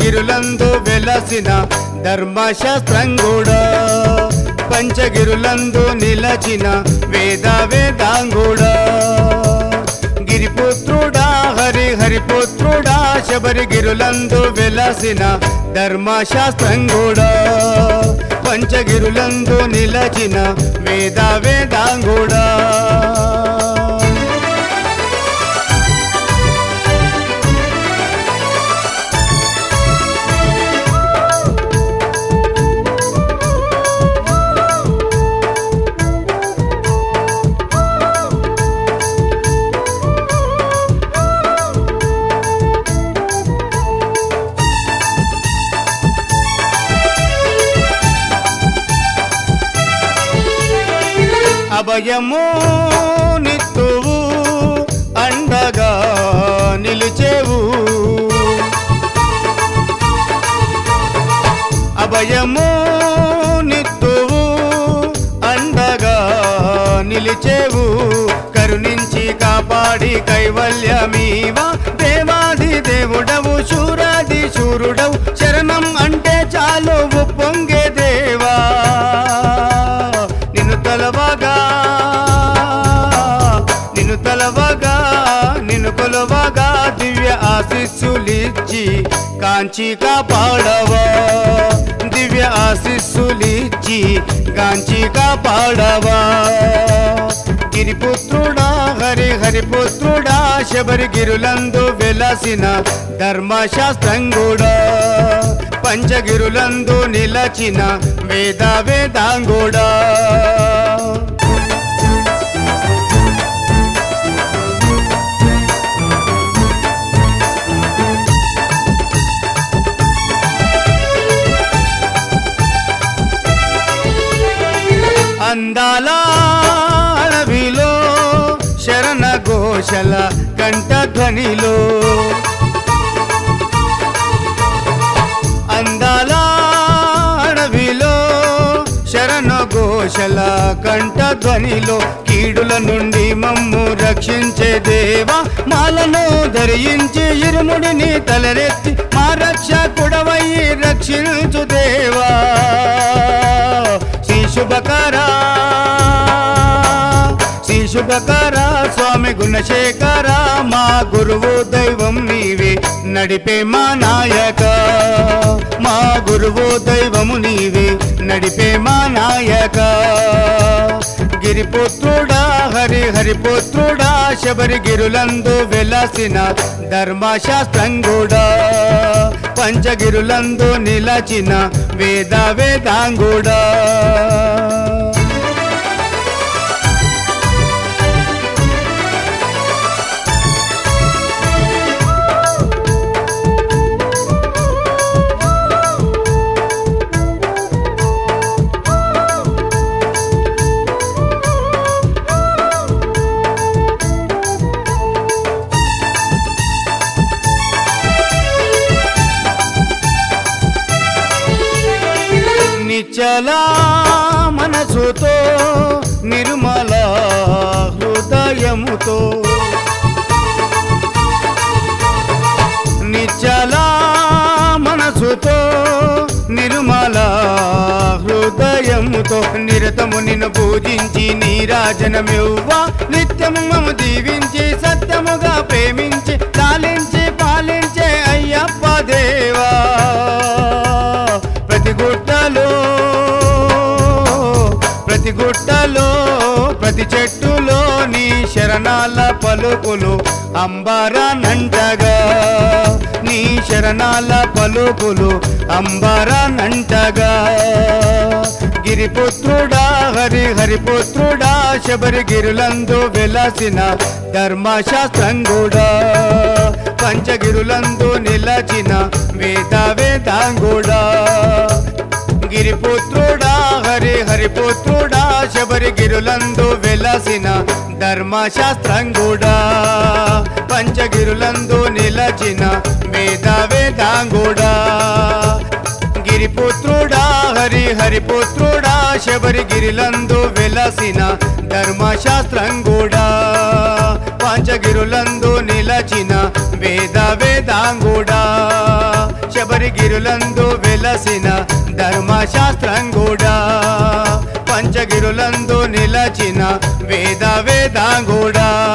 శబరిగిరులందు వెలసిన ధర్మశాస్త్రంగుడా పంచగిరులందు నిలచిన వేద వేదాంగుడా గిరిపుత్రుడా హరి హరిపుత్రుడా శబరిగిరులందు వెలసిన ధర్మశాస్త్రంగుడా పంచగిరులందు నిలచిన వేద వేదాంగుడా అభయము నిత్తువు అండగా నిలిచేవు అభయము నిత్తువు అండగా నిలిచేవు కరుణించి కాపాడి కైవల్యమీవా దేవాది దేవుడవు శూరాది శూరుడవు శరణం అంటే చాలు పొంగే దేవా నిన్ను తలవగా నిన్ను తలవగా నిన్ను కొలవగా దివ్య ఆశీస్సులిచ్చి కాంచి కాపాడవా దివ్య ఆశీస్సులిచ్చి కాంచి కాపాడవా గిరిపుత్రుడా హరి హరిపుత్రుడా శబరిగిరులందు వెలసిన ధర్మశాస్త్రంగుడా పంచగిరులందు నిలచిన వేద వేదాంగుడా అందాల అడవిలో శరణ ఘోషల కంఠ ధ్వనిలో అందాల అడవిలో శరణ ఘోషల కంఠ ధ్వనిలో కీడుల నుండి మమ్ము రక్షించే దేవా మాలను ధరించి ఇరుముడిని తలరెత్తి మా రక్షకుడవయ్యి రక్షించు దేవా శ్రీ శుభకరా శ్రీ శుభకర స్వామి గుణశేఖర మా గురువు దైవం నీవే నడిపే మా నాయక మా గురువు దైవము నీవే నడిపే మా నాయక గిరిపుత్రుడా హరి హరిపుత్రుడా శబరిగిరులందు వెలసిన ధర్మశాస్త్రంగుడా పంచగిరులందు నిలచిన వేద వేదాంగుడా నిచ్చల మనసుతో నిర్మల హృదయముతో నిచ్చల మనసుతో నిర్మల హృదయముతో నిరతము నిన్ను పూజించి నీరాజనమివ్వా నిత్యము మము దీవించి సత్యముగా ప్రేమించి లాలించి పాలించే అయ్యప్ప దేవా ప్రతి గుట్టలో ప్రతి గుట్టలో ప్రతి చెట్టులో నీ శరణాల పలుకులు అంబరానంటగా నీ శరణాల పలుకులు అంబరానంటగా గిరిపుత్రుడా హరి హరిపుత్రుడా శబరిగిరులందు వెలసిన ధర్మశాస్త్రంగుడా పంచగిరులందు నిలచిన వేద వేదాంగుడా గిరిపుత్రుడా హరి హరిపుత్రుడా శబరిగిరులందు వెలసిన ధర్మశాస్త్రంగుడా పంచగిరులందు నిలచిన వేద వేదాంగుడా గిరిపుత్రుడా హరి హరిపుత్రుడా శబరిగిరిలందు వెలసిన ధర్మశాస్త్రంగుడా పంచగిరులందు నిలచిన వేద వేదాంగుడా శబరి శబరి గిరులందు వెలసిన ధర్మశాస్త్రం కూడా పంచగిరులందు నిలచిన వేద వేదాంగుడా